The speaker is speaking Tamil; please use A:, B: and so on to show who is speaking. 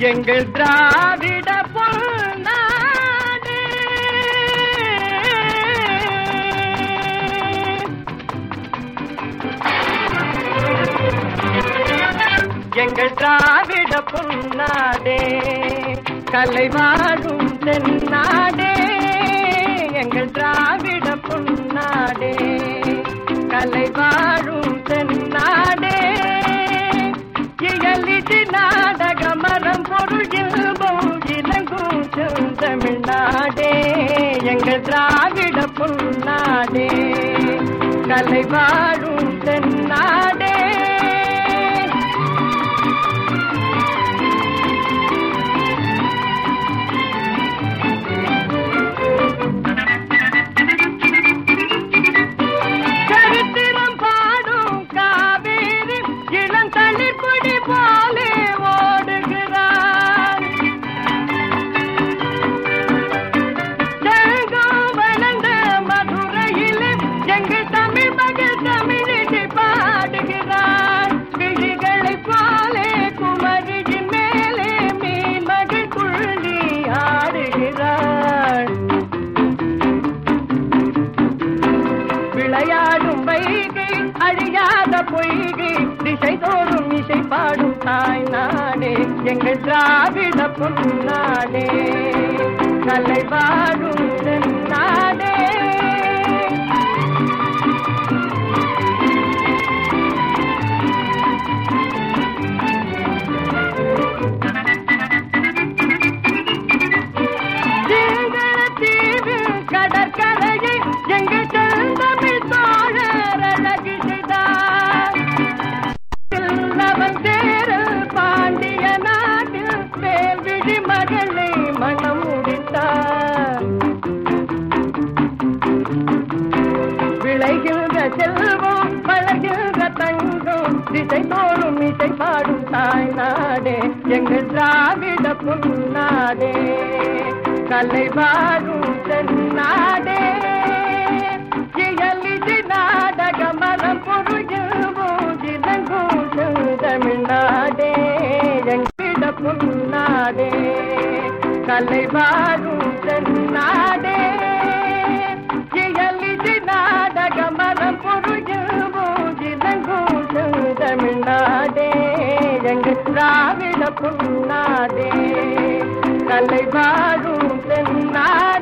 A: எங்கள் திராவிட பொன்னாடு எங்கள் திராவிட பொன்னாடே கலை வாழும் தென்னாடே எங்கள் திராவிட பொன்னாடே கலை வாழும் தென்னாடே இயலிது நாடக மரம் பொருள் இல்பம் இலங்கும் செந்தமிழ்நாடே எங்கள் திராவிட பொன்னாடே கலை வாழும் தென்னாடே சரித்திரம் பாடும் காவேரி இளந்தளிர் கொடி போலே ஓடுகிறார் ஜெயகம் வளர்ந்த மதுரையில் எங்கள் தமிழ் மகள் தமிழிசை பாடுகிறார் கிளிகளைப் போலே குமரியின் மேலே மீன் மகள் துள்ளி ஆடுகிறார் விளையாடும் வைகை அழியாத பொய்கை திசை தோறும் இசை பாடும் தாய் நாடே எங்கள் திராவிட பொன்னாடே கலை வாழும் நாடே தீவு கடற்கரையை எங்கள் செந்தமிழ் தோழர் அழகு செய்தார் அவன் தேரல் பாண்டிய நாட்டில் வேல்விழி மகளை மனம் முடித்தார் விளைகின்ற செல்வம் வளர்கின்ற தங்கம் திசை தோறும் இசை பாடும் தாய் நாடே எங்கள் திராவிட பொன்னாடே கலை வாழும் தென்னாடே இயலிது நாடக மரம் பொருளும் இலங்கும் தமிழ்நாடே எங்கிட பொன்னாடே கலை வாழும் தென்னாடே இயலிது நாடக மரம் பொருளும் இலங்கும் தமிழ்நாடே எங்கள் திராவிட பொன்னாடே கலை வாழும்